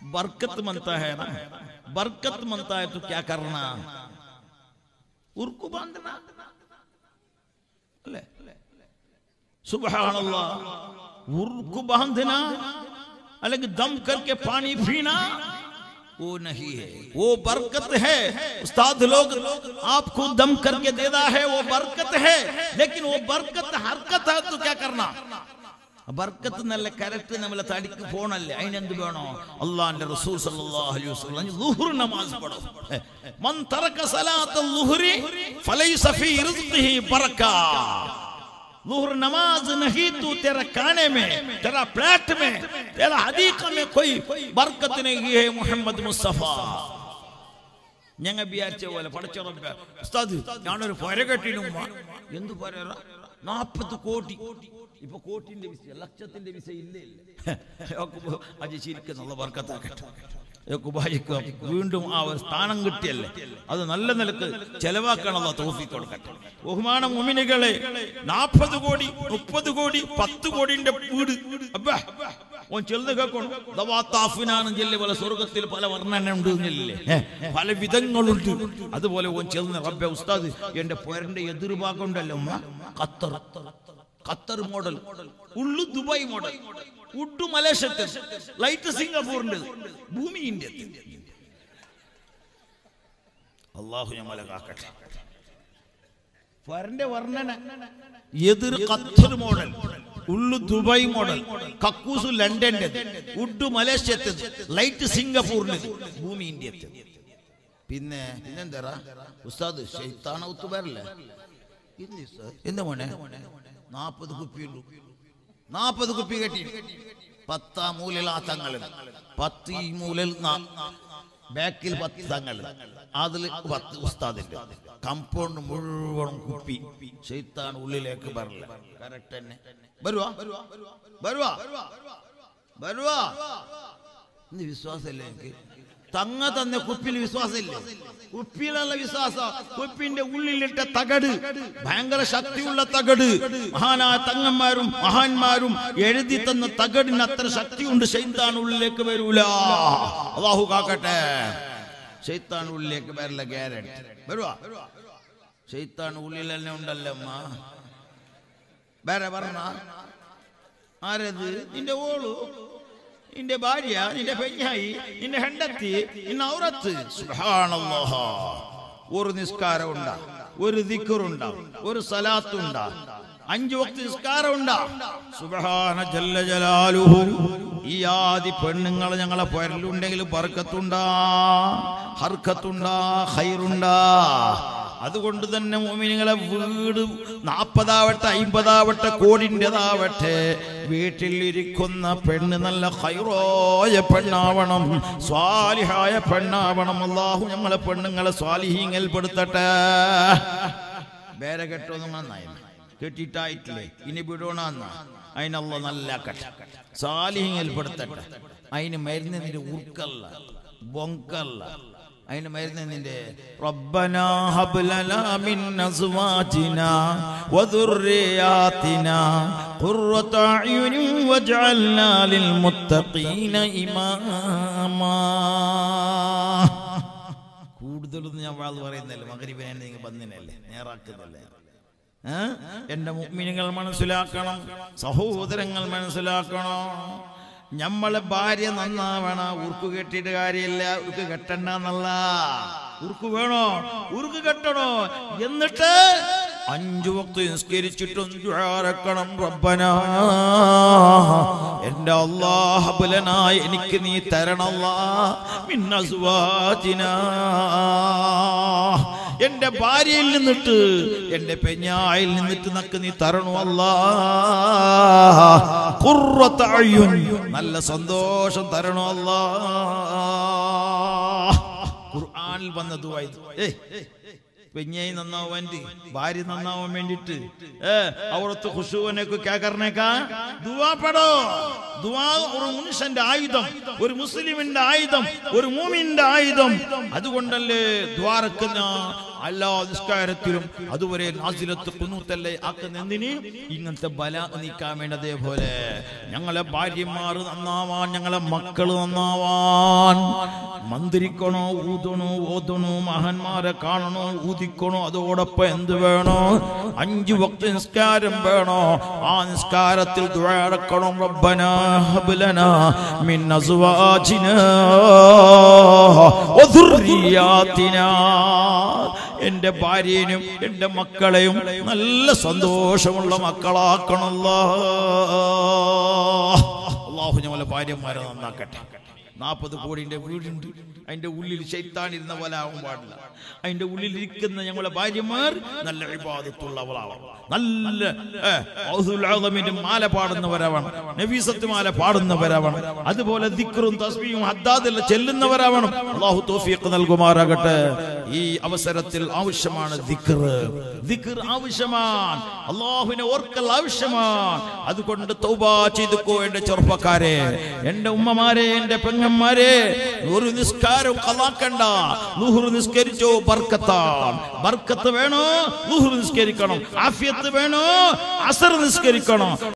बरकत मनता है ना बरकत मनता है तो क्या करना उर्कु बांधना अല്ലേ सुबहानल्लाह उर्कु बांधना അല്ലെങ്കിൽ दम करके पानी पीना वो नहीं है वो बरकत है उस्ताद लोग आपको दम करके देता है वो बरकत है लेकिन वो बरकत हरकत है तो क्या करना ബർക്കത്ത് നല്ല കറക്റ്റ് നമ്മളെ തടിക്ക് പോണല്ലേ അതിനെന്ത് വേണോ അള്ളാന്റെ റസൂൽ സല്ലല്ലാഹു അലൈഹി വസല്ലം ളുഹുർ നമാസ് പഠോ മൻ തറക സലാത്ത ളുഹുരി ഫലൈസ ഫീ റിസ്ഖിഹി ബറക ളുഹുർ नमाज नहीं तो तेरा खाने में तेरा प्लेट में तेरा हदीका में कोई बरकत नहीं है मोहम्मद मुस्तफा ഞങ്ങൾ വിചാരിച്ച പോലെ പടച്ചുറപ്പ ഉസ്താദ് ഞാനൊരു പുര കെട്ടിനുമ്മ എന്ത് പുര നാപ്പത് കോടി ഇപ്പൊ കോട്ടിന്റെ വിസ ലക്ഷത്തിന്റെ വിസ ഇല്ലേ അത് ശരിക്കും നല്ല വർക്കത്താക്കട്ടെ യക്കുബായിക്ക് വീണ്ടും ആ ഒരു സ്ഥാനം കിട്ടിയല്ലേ അത് നല്ല നിലക്ക് ചെലവാക്കാനുള്ള തോഫി കൊടുക്കട്ടെ ബഹുമാന മുമിനികളെ നാൽപ്പത് കോടി മുപ്പത് കോടി പത്ത് കോടിന്റെ വീട് അബ്ബാ ഓൻ ചെന്ന് കേൾക്കണം ദവാത്താഫിനാണ് ചെല്ല് പല സ്വർഗത്തിൽ പല വർണ്ണന ഉണ്ട് എന്നില്ലേ പല വിധങ്ങളുണ്ട് അതുപോലെ ഓൻ ചെന്ന് റബ്ബെ ഉസ്താദ് എന്റെ പോരന്റെ എതിർഭാഗം ഉണ്ടല്ലോ ഉമ്മ ഖത്തർ ഖത്തർ മോഡൽ ഉള്ളു ദുബായ് മോഡൽ ഉഡു മലേഷ്യത്തെ ലൈറ്റ് സിംഗപ്പൂറിന്റെ ഭൂമി ഇന്ത്യ അള്ളാഹു ഞമ്മലെ കാക്കട്ടെ വരന്റെ വർണ്ണന എതിർ ഖത്തർ മോഡൽ ഉള്ളു ദുബായ് മോഡൽ കക്കൂസു ലണ്ടന്റെ ഉഡു മലേഷ്യത്തെ ലൈറ്റ് സിംഗപ്പൂറിന് ഭൂമി ഇന്ത്യത്തെ പിന്നെ പിന്നെന്താ ഉസ്താദ് ഷെയ്ത്താന ഒത്തുപേരല്ലേ എന്താ മോനെ നാപ്പത് കുപ്പിയുള്ളൂ നാപ്പത് കുപ്പി കെട്ടി പത്താ മൂലൽ ആ തങ്ങള് പത്ത് ഈ മൂലൽ ബാക്കിൽ പത്ത് തങ്ങള് അതില് പത്ത് ഉസ്താദിന്റെ കമ്പൗണ്ട് മുഴുവൻ കുപ്പി ഷെയ്ത്താൻ ഉള്ളിലേക്ക് വരില്ല കറക്റ്റ് തന്നെ വരുവാ വരുവാ വരുവാ ഇന്ന് വിശ്വാസമല്ലേ എനിക്ക് തങ്ങ തന്ന കുപ്പിയിൽ വിശ്വാസമില്ലേ കുപ്പിയിലുള്ള വിശ്വാസം കുപ്പിന്റെ ഉള്ളിലിട്ട തകട് ഭയങ്കര ശക്തിയുള്ള തകട് മഹാനായ തങ്ങന്മാരും മഹാന്മാരും എഴുതി തന്ന തകടിന് അത്ര ശക്തിയുണ്ട് ശൈത്താൻ ഉള്ളിലേക്ക് വരൂല അള്ളാഹു കാക്കട്ടെ ശൈത്താൻ ഉള്ളിലേക്ക് വരില്ല ഗ്യാരണ്ടി വരുവാ ശൈത്താൻ ഉള്ളിൽ തന്നെ ഉണ്ടല്ലോ അമ്മ വേറെ പറഞ്ഞ ആരത് നിന്റെ ഓളു നിന്റെ ഭാര്യ നിന്റെ പെഞ്ഞായി നിന്റെ ഹെണ്ടത്തി നിന്റെ ഔറത്ത് സുബ്ഹാനല്ലാഹ് ഒരു നിസ്കാരം ഉണ്ടാ ഒരു ദിക്കറുണ്ടാ ഒരു സലാത്തുണ്ടാ അഞ്ചു വക്ത് നിസ്കാരം ഉണ്ടാ സുബ്ഹാന ജല്ല ജലാലുഹു ഈ ആദി പെണ്ണുങ്ങൾ ഞങ്ങളെ പൊരലുണ്ടെങ്കിൽ ബർക്കത്തുണ്ടാ ഹർക്കത്തുണ്ടാ ഖൈറുണ്ടാ അതുകൊണ്ട് തന്നെ മോമിനിങ്ങളെ വീട് നാൽപ്പതാവട്ടെ അമ്പതാവട്ടെ കോടിൻ്റെതാവട്ടെ വീട്ടിലിരിക്കുന്ന പെണ്ണ് നല്ല ഹൈറോയ പെണ്ണാവണം സ്വാലിഹായ പെണ്ണാവണം അള്ളാഹു ഞങ്ങളെ പെണ്ണുങ്ങളെ സ്വാലിഹീങ്ങൽ പെടുത്തട്ടെ വേറെ കെട്ടൊന്നും നന്നായി കെട്ടിട്ടായിട്ടില്ലേ ഇനി വിടണമെന്ന അതിനുള്ള നല്ല കെട്ട സ്വാലിഹീങ്ങൽ പെടുത്തട്ടെ അതിന് മരുന്നിന്റെ ഉർക്കല്ല ബൊങ്കല്ല അതിന് മരുന്ന് നിന്റെ റബ്ബനാ ഹബ്ലനാ മിൻ അസ്വാജിനാ വദുർരിയാതിനാ ഖുർറത അയുനി വജഅൽനാ ലിൽ മുത്തഖീന ഇമാമാ കൂടുതലൊന്നും ഞാൻ വാൾ പറയുന്നില്ല മകരിബിനെ നിങ്ങൾ വന്നിനല്ലേ നേരാക്കുന്നില്ലേ ഏ? എന്റെ മുഗ്മിനികൾ മനസ്സിലാക്കണം സഹോദരങ്ങൾ മനസ്സിലാക്കണം ഞമ്മളെ ഭാര്യ നന്നാവണ ഉറുക്ക് കെട്ടിയിട്ട് കാര്യമില്ല ഉറുക്ക് കെട്ടണ്ട എന്നല്ല ഉറുക്ക് വേണോ ഉറുക്ക് കെട്ടണോ എന്നിട്ട് അഞ്ചു വക്ത് നിസ്കരിച്ചിട്ടും ദ്വാരക്കണം റബ്ബന എന്റെ അള്ളാഹബുലനായ എനിക്ക് നീ തരണല്ല മിന്നസുവാചിന എന്റെ ഭാര്യയിൽ നിന്നിട്ട് എന്റെ പെഞ്ഞായിൽ നിന്നിട്ട് നക്ക് നീ തരണു അല്ലാ ഖുർറത്ത അയ്യുൻ. നല്ല സന്തോഷം തരണു അല്ലാ ഖുർആനിൽ വന്ന ദുആ ഇത് ഏയ് പെഞ്ഞായി നന്നാവാൻ വേണ്ടി ഭാര്യ നന്നാവാൻ വേണ്ടിട്ട് ഏ അവിടുത്തെ ഖുശുവിനൊക്കെ ക്യാ കർണേക്കാ ദുആ പടോ ദുആ ഒരു മനുഷ്യന്റെ ആയുധം ഒരു മുസ്ലിമിന്റെ ആയുധം ഒരു മൂമിന്റെ ആയുധം അതുകൊണ്ടല്ലേ ദ്വാരക്കുന്ന എല്ലാ നിസ്കാരത്തിലും അതുവരെ നാസിലത്ത് കുന്നൂത്തല്ലേ ആക്കുന്ന എന്തിന് ഇങ്ങനത്തെ ബല നീക്കാൻ വേണ്ടി അതേപോലെ ഞങ്ങളെ ഭാര്യമാർ നന്നാവാൻ ഞങ്ങളെ മക്കള് നന്നാവാൻ മന്ത്രിക്കണോ ഊതണോ ഓതണോ മഹാന്മാരെ കാണണോ ഊതിക്കണോ അതോടൊപ്പം എന്ത് വേണോ അഞ്ചു വക്ത നിസ്കാരം വേണോ ആ നിസ്കാരത്തിൽ ദുഴക്കണം റബ്ബന ഹബ്ലന മിൻ അസ്വാജിന വദുർരിയാതിന എന്റെ ഭാര്യനും എന്റെ മക്കളെയും നല്ല സന്തോഷമുള്ള മക്കളാക്കണല്ലോ അള്ളാഹു ഞങ്ങളെ ഭാര്യമാരെ നന്നാക്കട്ടെ നാൽപ്പത് കോടിന്റെ വീടുണ്ട് അതിന്റെ ഉള്ളിൽ ശൈത്താൻ ഇരുന്ന പോലെ ആവാൻ പാടില്ല അതിന്റെ ഉള്ളിൽ ഇരിക്കുന്ന ഞങ്ങളെ ഭാര്യമാർ നല്ല വിവാദത്തുള്ളവളാവണം നല്ല ഏ, ഔദുൽ ആദമിന്റെ മാല പാടുന്നവരാവണം നബീസത്ത് മാല പാടുന്നവരാവണം അതുപോലെ ദിക്റും തസ്ബീഹും ഹദ്ദാദെല്ലാം ചെല്ലുന്നവരാവണം അള്ളാഹു തോഫീഖ് നൽകുമാറാകട്ടെ ഈ അവസരത്തിൽ ആവശ്യമാണ് ദിക്ർ ദിക്ർ ആവശ്യമാണ് അള്ളാഹുവിനെ ഓർക്കൽ ആവശ്യമാണ് അതുകൊണ്ട് തൗബ ചെയ്തുക്കോ എന്റെ ചെറുപ്പക്കാരെ എന്റെ ഉമ്മമാരെ എന്റെ പെങ്ങന്മാരെ ഒരു നിസ്കാരം കളാക്കണ്ട ലുഹുർ നിസ്കരിച്ചോ ബർക്കത്താണ് ബർക്കത്ത് വേണോ ലുഹുർ നിസ്കരിക്കണം ആഫിയത്ത് വേണോ അസർ നിസ്കരിക്കണം